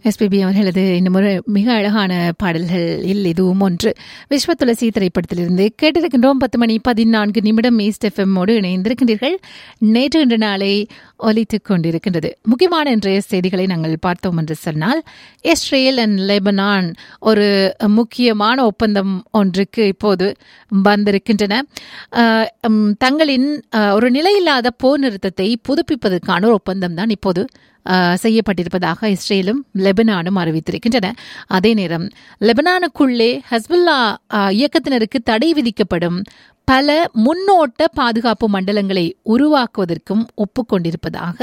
SPB அவர்களது இன்னும் ஒரு மிக அழகான பாடல்களில் இதுவும் ஒன்று விஸ்வ துளசி திரைப்படத்திலிருந்து கேட்டிருக்கின்றோம் பத்து மணி பதினான்கு நிமிடம் ஈஸ்ட் எஃப்எம்மோடு இணைந்திருக்கின்றீர்கள் நேற்று இன்று நாளை ஒலித்துக் கொண்டிருக்கின்றது முக்கியமான இன்றைய செய்திகளை நாங்கள் பார்த்தோம் என்று சொன்னால் இஸ்ரேல் அண்ட் லெபனான் ஒரு முக்கியமான ஒப்பந்தம் ஒன்றுக்கு இப்போது வந்திருக்கின்றன அஹ், உம், தங்களின் அஹ், ஒரு நிலையில்லாத போர் நிறுத்தத்தை புதுப்பிப்பதற்கான ஒரு ஒப்பந்தம் தான் இப்போது அஹ், செய்யப்பட்டிருப்பதாக இஸ்ரேலும் லெபனானும் அறிவித்திருக்கின்றன அதே நேரம் லெபனானுக்குள்ளே ஹஸ்புல்லா அஹ், இயக்கத்தினருக்கு தடை விதிக்கப்படும் பல முன்னோட்ட பாதுகாப்பு மண்டலங்களை உருவாக்குவதற்கும் ஒப்புக்கொண்டிருப்பதாக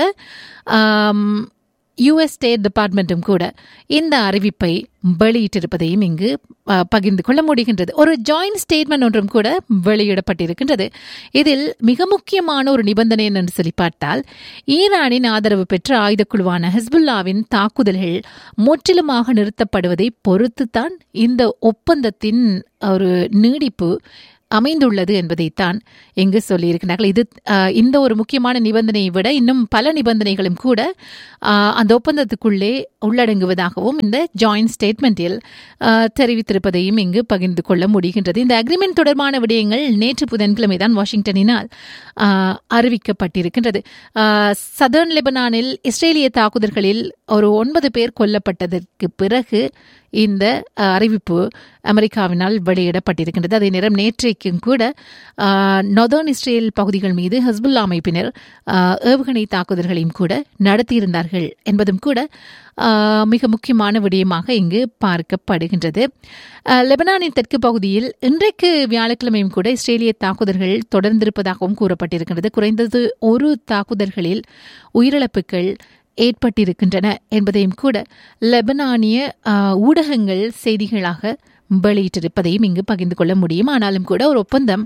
ஆம், யுஎஸ் ஸ்டேட் டிபார்ட்மெண்ட்டும் கூட இந்த அறிவிப்பை வெளியிட்டிருப்பதையும் இங்கு அ, பகிர்ந்து கொள்ள முடிகின்றது ஒரு ஜாயிண்ட் ஸ்டேட்மெண்ட் ஒன்றும் கூட வெளியிடப்பட்டிருக்கின்றது இதில் மிக முக்கியமான ஒரு நிபந்தனை என்று சொல்லி பார்த்தால் ஈரானின் ஆதரவு பெற்ற ஆயுதக்குழுவான ஹிஸ்புல்லாவின் தாக்குதல்கள் முற்றிலுமாக நிறுத்தப்படுவதை பொறுத்துத்தான் இந்த ஒப்பந்தத்தின் ஒரு நீடிப்பு அமைந்துள்ளது என்பதைத்தான் இங்கு சொல்லியிருக்கிறார்கள் இது அஹ், இந்த ஒரு முக்கியமான நிபந்தனையை விட இன்னும் பல நிபந்தனைகளும் கூட அஹ், அந்த ஒப்பந்தத்துக்குள்ளே உள்ளடங்குவதாகவும் இந்த ஜாயிண்ட் ஸ்டேட்மெண்டில் அஹ், தெரிவித்திருப்பதையும் இங்கு பகிர்ந்து கொள்ள முடிகின்றது இந்த அக்ரிமெண்ட் தொடர்பான விடயங்கள் நேற்று புதன்கிழமை தான் வாஷிங்டனினால் அஹ், அறிவிக்கப்பட்டிருக்கின்றது சதர்ன் லெபனானில் இஸ்ரேலிய தாக்குதல்களில் ஒரு ஒன்பது பேர் கொல்லப்பட்டதற்கு பிறகு இந்த அஹ், அறிவிப்பு அமெரிக்காவினால் வெளியிடப்பட்டிருக்கின்றது அதே நேரம் நேற்றைக்கும் கூட நொதர்ன் இஸ்ரேல் பகுதிகள் மீது ஹஸ்புல்லா அமைப்பினர் அஹ், ஏவுகணை தாக்குதல்களையும் கூட நடத்தியிருந்தார்கள் என்பதும் கூட அஹ், மிக முக்கியமான விடயமாக இங்கு பார்க்கப்படுகின்றது அஹ், லெபனானின் தெற்கு பகுதியில் இன்றைக்கு வியாழக்கிழமையும் கூட இஸ்ரேலிய தாக்குதல்கள் தொடர்ந்திருப்பதாகவும் கூறப்பட்டிருக்கின்றது குறைந்தது ஒரு தாக்குதல்களில் உயிரிழப்புகள் ஏற்பட்டிருக்கின்றன என்பதையும் கூட லெபனானிய அஹ், ஊடகங்கள் செய்திகளாக வெளியிட்டிருப்பதையும் இங்கு பகிர்ந்து கொள்ள முடியும் ஆனாலும் கூட ஒரு ஒப்பந்தம்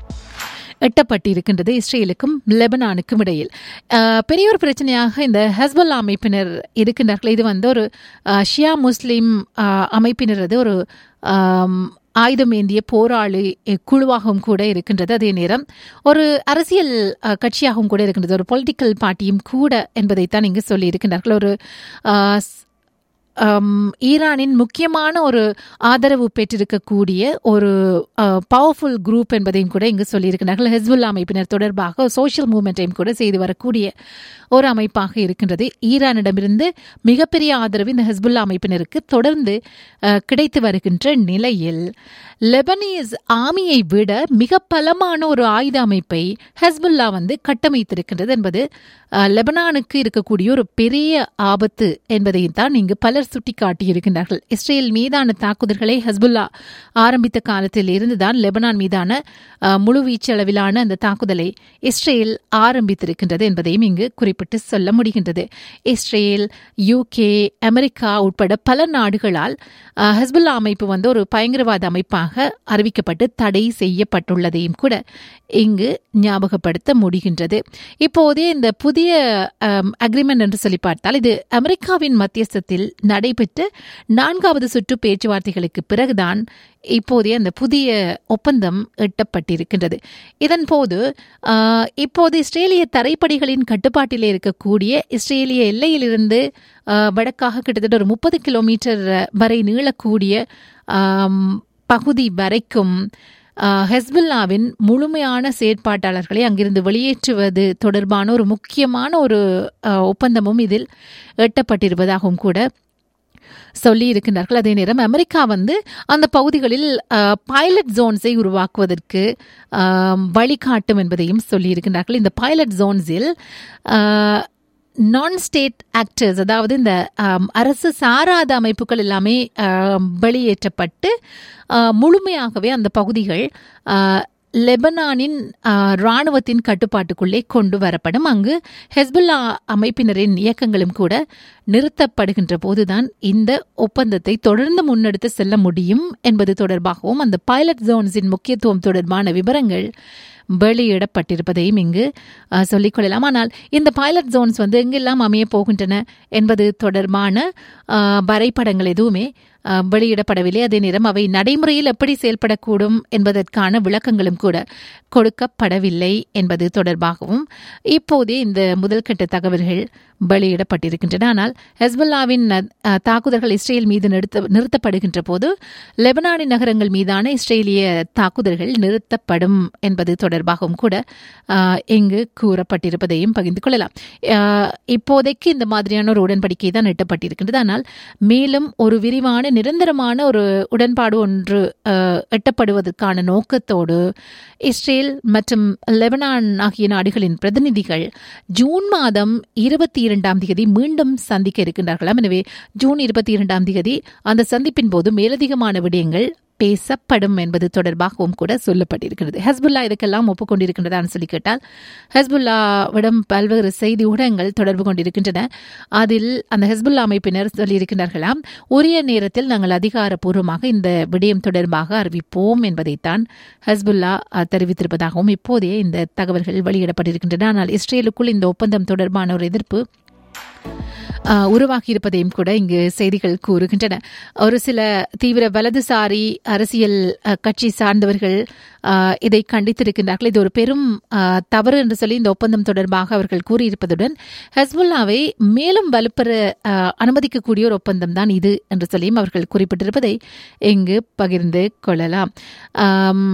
எட்டப்பட்டிருக்கின்றது இஸ்ரேலுக்கும் லெபனானுக்கும் இடையில் அஹ், பெரிய ஒரு பிரச்சனையாக இந்த ஹஸ்பல்லா அமைப்பினர் இருக்கின்றார்கள் இது வந்து ஒரு அஹ், ஷியா முஸ்லிம் அஹ், அமைப்பினரது ஒரு ஆம், ஆயுதம் ஏந்திய போராளி அஹ், குழுவாகவும் கூட இருக்கின்றது அதே நேரம் ஒரு அரசியல் அஹ், கட்சியாகவும் கூட இருக்கின்றது ஒரு பொலிட்டிக்கல் பார்ட்டியும் கூட என்பதைத்தான் இங்கு சொல்லி இருக்கின்றார்கள் ஒரு அஹ், ஸ்- ஆம், ஈரானின் முக்கியமான ஒரு ஆதரவு பெற்றிருக்கக்கூடிய ஒரு பவர்ஃபுல் குரூப் என்பதையும் கூட இங்கு சொல்லியிருக்கிறார்கள் ஹெஸ்புல்லா அமைப்பினர் தொடர்பாக சோஷியல் மூவ்மெண்ட்டையும் கூட செய்து வரக்கூடிய ஒரு அமைப்பாக இருக்கின்றது ஈரானிடமிருந்து மிகப்பெரிய ஆதரவு இந்த ஹெஸ்புல்லா அமைப்பினருக்கு தொடர்ந்து அஹ், கிடைத்து வருகின்ற நிலையில் லெபனீஸ் ஆர்மியை விட மிக பலமான ஒரு ஆயுத அமைப்பை ஹெஸ்புல்லா வந்து கட்டமைத்திருக்கின்றது என்பது அஹ், லெபனானுக்கு இருக்கக்கூடிய ஒரு பெரிய ஆபத்து என்பதையும் தான் இங்கு பலர் சுட்டிக்காட்டியிருக்கின்றார்கள் இஸ்ரேல் மீதான தாக்குதல்களை ஹஸ்புல்லா ஆரம்பித்த காலத்தில் இருந்துதான் லெபனான் மீதான அஹ், முழுவீச்சு அளவிலான அந்த தாக்குதலை இஸ்ரேல் ஆரம்பித்திருக்கின்றது என்பதையும் இங்கு குறிப்பிட்டு சொல்ல முடிகின்றது இஸ்ரேல் யூகே அமெரிக்கா உட்பட பல நாடுகளால் அஹ், ஹஸ்புல்லா அமைப்பு வந்து ஒரு பயங்கரவாத அமைப்பாக அறிவிக்கப்பட்டு தடை செய்யப்பட்டுள்ளதையும் கூட இங்கு ஞாபகப்படுத்த முடிகின்றது இப்போதே இந்த புதிய அக்ரிமெண்ட் என்று சொல்லி பார்த்தால் இது அமெரிக்காவின் மத்தியஸ்தத்தில் நடைபெற்ற நான்காவது சுற்று பேச்சுவார்த்தைகளுக்கு பிறகுதான் இப்போதே அந்த புதிய ஒப்பந்தம் எட்டப்பட்டிருக்கின்றது இதன் போது ஆஹ், இப்போது இஸ்ரேலிய தரைப்படைகளின் கட்டுப்பாட்டில் இருக்கக்கூடிய இஸ்ரேலிய எல்லையிலிருந்து ஆஹ், வடக்காக கிட்டத்தட்ட ஒரு முப்பது கிலோமீட்டர் வரை நீளக்கூடிய ஆம், பகுதி வரைக்கும் ஆஹ், ஹெஸ்புல்லாவின் முழுமையான செயற்பாட்டாளர்களை அங்கிருந்து வெளியேற்றுவது தொடர்பான ஒரு முக்கியமான ஒரு ஆஹ், ஒப்பந்தமும் இதில் எட்டப்பட்டிருப்பதாகவும் கூட சொல்லி இருக்கின்றார்கள் அதே நேரம் அமெரிக்கா வந்து அந்த பகுதிகளில் பைலட் ஜோன்ஸை உருவாக்குவதற்கு ஆம், வழிகாட்டும் என்பதையும் சொல்லி இருக்கின்றார்கள் இந்த பைலட் ஜோன்ஸில் நான் ஸ்டேட் ஆக்டர்ஸ் அதாவது இந்த ஆம், அரசு சாராத அமைப்புகள் எல்லாமே ஆம், வெளியேற்றப்பட்டு ஆ, முழுமையாகவே அந்த பகுதிகள் ஆ, லெபனானின் ஆ, ராணுவத்தின் கட்டுப்பாட்டுக்குள்ளே கொண்டு வரப்படும் அங்கு ஹெஸ்புல்லா அமைப்பினரின் இயக்கங்களும் கூட நிறுத்தப்படுகின்ற போதுதான் இந்த ஒப்பந்தத்தை தொடர்ந்து முன்னெடுத்து செல்ல முடியும் என்பது தொடர்பாகவும் அந்த பைலட் ஜோன்ஸின் முக்கியத்துவம் தொடர்பான விவரங்கள் வெளியிடப்பட்டிருப்பதையும் இங்கு அஹ், சொல்லிக்கொள்ளலாம் ஆனால் இந்த பைலட் ஜோன்ஸ் வந்து எங்கெல்லாம் அமைய போகின்றன என்பது தொடர்பான அஹ், வரைபடங்கள் எதுவுமே அஹ், வெளியிடப்படவில்லை அதே நேரம் அவை நடைமுறையில் எப்படி செயல்படக்கூடும் என்பதற்கான விளக்கங்களும் கூட கொடுக்கப்படவில்லை என்பது தொடர்பாகவும் இப்போதே இந்த முதல்கட்ட தகவல்கள் வெளியிடப்பட்டிருக்கின்றன ஆனால் ஹெஸ்புல்லாவின் அஹ், தாக்குதல்கள் இஸ்ரேல் மீது நிறுத்த நிறுத்தப்படுகின்ற போது லெபனானின் நகரங்கள் மீதான இஸ்ரேலிய தாக்குதல்கள் நிறுத்தப்படும் என்பது தொடர்பாகவும் கூட அஹ், இங்கு கூறப்பட்டிருப்பதையும் பகிர்ந்து கொள்ளலாம் அஹ், இப்போதைக்கு இந்த மாதிரியான ஒரு உடன்படிக்கை தான் எட்டப்பட்டிருக்கின்றது ஆனால் மேலும் ஒரு விரிவான நிரந்தரமான ஒரு உடன்பாடு ஒன்று அஹ், எட்டப்படுவதற்கான நோக்கத்தோடு இஸ்ரேல் மற்றும் லெபனான் ஆகிய நாடுகளின் பிரதிநிதிகள் ஜூன் மாதம் இருபத்தி இரண்டாம் தேதி மீண்டும் சந்திக்க இருக்கின்றார்களாம் எனவே ஜூன் இருபத்தி இரண்டாம் தேதி அந்த சந்திப்பின் போது மேலதிகமான விடயங்கள் பேசப்படும் என்பது தொடர்பாகவும் கூட சொல்லப்பட்டிருக்கிறது ஹஸ்புல்லா இதுக்கெல்லாம் ஒப்புக்கொண்டிருக்கின்றதான்னு சொல்லி கேட்டால் ஹஸ்புல்லாவிடம் பல்வேறு செய்தி ஊடகங்கள் தொடர்பு கொண்டிருக்கின்றன அதில் அந்த ஹஸ்புல்லா அமைப்பினர் சொல்லியிருக்கிறார்களாம் உரிய நேரத்தில் நாங்கள் அதிகாரப்பூர்வமாக இந்த விடயம் தொடர்பாக அறிவிப்போம் என்பதைத்தான் ஹஸ்புல்லா அஹ், தெரிவித்திருப்பதாகவும் இப்போதே இந்த தகவல்கள் வெளியிடப்பட்டிருக்கின்றன ஆனால் இஸ்ரேலுக்குள் இந்த ஒப்பந்தம் தொடர்பான ஒரு எதிர்ப்பு ஆஹ், உருவாகியிருப்பதையும் கூட இங்கு செய்திகள் கூறுகின்றன ஒரு சில தீவிர வலதுசாரி அரசியல் அஹ், கட்சி சார்ந்தவர்கள் ஆஹ், இதை கண்டித்திருக்கின்றார்கள் இது ஒரு பெரும் ஆஹ், தவறு என்று சொல்லி இந்த ஒப்பந்தம் தொடர்பாக அவர்கள் கூறியிருப்பதுடன் ஹஸ்புல்லாவை மேலும் வலுப்பெற ஆஹ், அனுமதிக்கக்கூடிய ஒரு ஒப்பந்தம் தான் இது என்று சொல்லியும் அவர்கள் குறிப்பிட்டிருப்பதை இங்கு பகிர்ந்து கொள்ளலாம் ஆம்,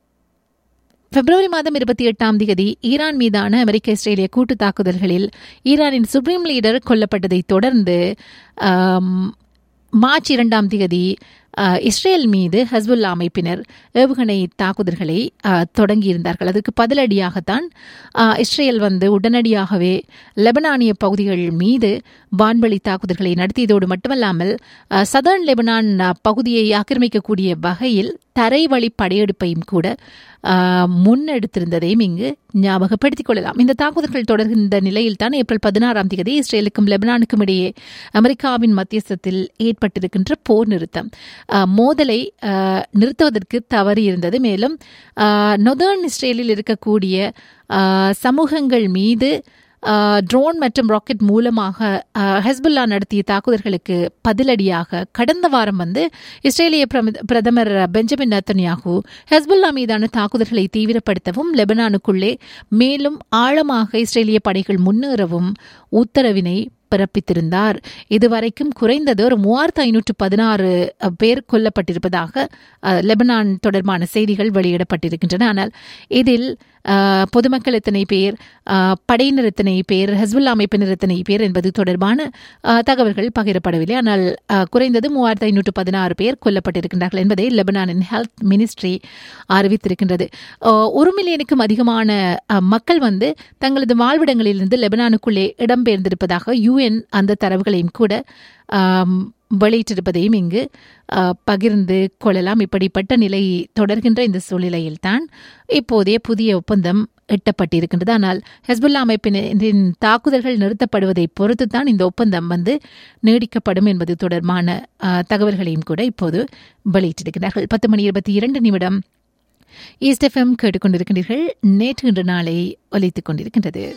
பிப்ரவரி மாதம் இருபத்தி எட்டாம் தேதி ஈரான் மீதான அமெரிக்க இஸ்ரேலிய கூட்டு தாக்குதல்களில் ஈரானின் சுப்ரீம் லீடர் கொல்லப்பட்டதைத் தொடர்ந்து ஆம், மார்ச் இரண்டாம் தேதி அஹ், இஸ்ரேல் மீது ஹஸ்புல்லா அமைப்பினர் ஏவுகணை தாக்குதல்களை அஹ், தொடங்கியிருந்தார்கள் அதற்கு பதிலடியாகத்தான் அஹ், இஸ்ரேல் வந்து உடனடியாகவே லெபனானிய பகுதிகள் மீது வான்வழி தாக்குதல்களை நடத்தியதோடு மட்டுமல்லாமல் அஹ், சதர்ன் லெபனான் அஹ், பகுதியை ஆக்கிரமிக்கக்கூடிய வகையில் தரைவழி படையெடுப்பையும் கூட அஹ், முன்னெடுத்திருந்ததையும் இங்கு ஞாபகப்படுத்திக் கொள்ளலாம் இந்த தாக்குதல்கள் தொடர்கின்ற நிலையில் தான் ஏப்ரல் பதினாறாம் தேதி இஸ்ரேலுக்கும் லெபனானுக்கும் இடையே அமெரிக்காவின் மத்தியஸ்தத்தில் ஏற்பட்டிருக்கின்ற போர் நிறுத்தம் அஹ், மோதலை அஹ், நிறுத்துவதற்கு தவறி இருந்தது மேலும் நொதர்ன் இஸ்ரேலில் இருக்கக்கூடிய அஹ், சமூகங்கள் மீது ட்ரோன் மற்றும் ராக்கெட் மூலமாக அஹ், ஹெஸ்புல்லா நடத்திய தாக்குதல்களுக்கு பதிலடியாக கடந்த வாரம் வந்து இஸ்ரேலிய பிரம- பிரதமர் பெஞ்சமின் நத்தன்யாகு ஹெஸ்புல்லா மீதான தாக்குதல்களை தீவிரப்படுத்தவும் லெபனானுக்குள்ளே மேலும் ஆழமாக இஸ்ரேலிய படைகள் முன்னேறவும் உத்தரவினை பிறப்பித்திருந்தார் இதுவரைக்கும் குறைந்தது ஒரு மூவாயிரத்து ஐநூற்று பதினாறு பேர் கொல்லப்பட்டிருப்பதாக அஹ், லெபனான் தொடர்பான செய்திகள் வெளியிடப்பட்டிருக்கின்றன ஆனால் இதில் அஹ், பொதுமக்கள் எத்தனை பேர் அஹ், படையினர் எத்தனை பேர் ஹஸ்புல்லா அமைப்பினர் எத்தனை பேர் என்பது தொடர்பான அஹ், தகவல்கள் பகிரப்படவில்லை ஆனால் அஹ், குறைந்தது மூவாயிரத்து ஐநூற்று பதினாறு பேர் கொல்லப்பட்டிருக்கின்றார்கள் என்பதை லெபனானின் ஹெல்த் மினிஸ்ட்ரி அறிவித்திருக்கின்றது அஹ், ஒரு மில்லியனுக்கும் அதிகமான அஹ், மக்கள் வந்து தங்களது வாழ்விடங்களிலிருந்து லெபனானுக்குள்ளே இடம்பெயர்ந்திருப்பதாக யுஎன் அந்த தரவுகளையும் கூட ஆம், வெளியிட்டிருப்பதையும் இங்கு அஹ், பகிர்ந்து கொள்ளலாம் இப்படிப்பட்ட நிலை தொடர்கின்ற இந்த சூழ்நிலையில்தான் இப்போதைய புதிய ஒப்பந்தம் எட்டப்பட்டிருக்கின்றது ஆனால் ஹெஸ்புல்லா அமைப்பினரின் தாக்குதல்கள் நிறுத்தப்படுவதை பொறுத்து தான் இந்த ஒப்பந்தம் வந்து நீடிக்கப்படும் என்பது தொடர்பான அஹ், தகவல்களையும் கூட இப்போது வெளியிட்டிருக்கிறார்கள் பத்து மணி இருபத்தி இரண்டு நிமிடம் ஈஸ்ட் எஃப்எம் கேட்டுக்கொண்டிருக்கின்றீர்கள் நேற்று இன்று நாளை ஒலித்துக் கொண்டிருக்கின்றது